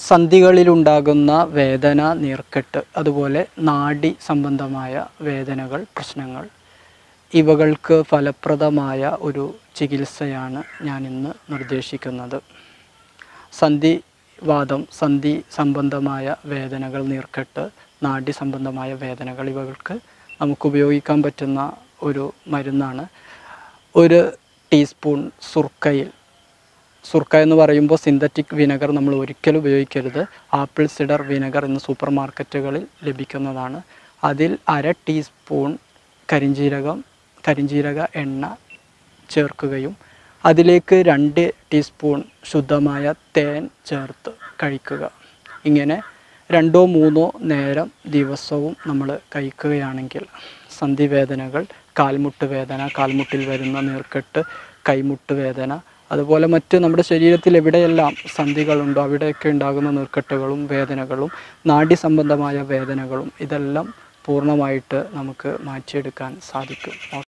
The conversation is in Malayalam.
സന്ധികളിലുണ്ടാകുന്ന വേദന നീർക്കെട്ട് അതുപോലെ നാഡി സംബന്ധമായ വേദനകൾ പ്രശ്നങ്ങൾ ഇവകൾക്ക് ഫലപ്രദമായ ഒരു ചികിത്സയാണ് ഞാൻ ഇന്ന് നിർദ്ദേശിക്കുന്നത് സന്ധിവാദം സന്ധി സംബന്ധമായ വേദനകൾ നീർക്കെട്ട് നാഡി സംബന്ധമായ വേദനകൾ ഇവകൾക്ക് നമുക്ക് ഉപയോഗിക്കാൻ പറ്റുന്ന ഒരു മരുന്നാണ് ഒരു ടീസ്പൂൺ സുർക്കയിൽ സുർക്ക എന്ന് പറയുമ്പോൾ സിന്തറ്റിക് വിനെഗർ നമ്മൾ ഒരിക്കലും ഉപയോഗിക്കരുത് ആപ്പിൾ സിഡർ വിനെഗർ ഇന്ന് സൂപ്പർ മാർക്കറ്റുകളിൽ ലഭിക്കുന്നതാണ് അതിൽ അര ടീസ്പൂൺ കരിഞ്ജീരകം കരിഞ്ജീരക എണ്ണ ചേർക്കുകയും അതിലേക്ക് രണ്ട് ടീസ്പൂൺ ശുദ്ധമായ തേൻ ചേർത്ത് കഴിക്കുക ഇങ്ങനെ രണ്ടോ മൂന്നോ നേരം ദിവസവും നമ്മൾ കഴിക്കുകയാണെങ്കിൽ സന്ധിവേദനകൾ കാൽമുട്ട് വേദന കാൽമുട്ടിൽ വരുന്ന നീർക്കെട്ട് കൈമുട്ട് വേദന അതുപോലെ മറ്റ് നമ്മുടെ ശരീരത്തിൽ എവിടെയെല്ലാം സന്ധികളുണ്ടോ അവിടെയൊക്കെ ഉണ്ടാകുന്ന നീർക്കെട്ടുകളും വേദനകളും നാഡി സംബന്ധമായ വേദനകളും ഇതെല്ലാം പൂർണ്ണമായിട്ട് നമുക്ക് മാറ്റിയെടുക്കാൻ സാധിക്കും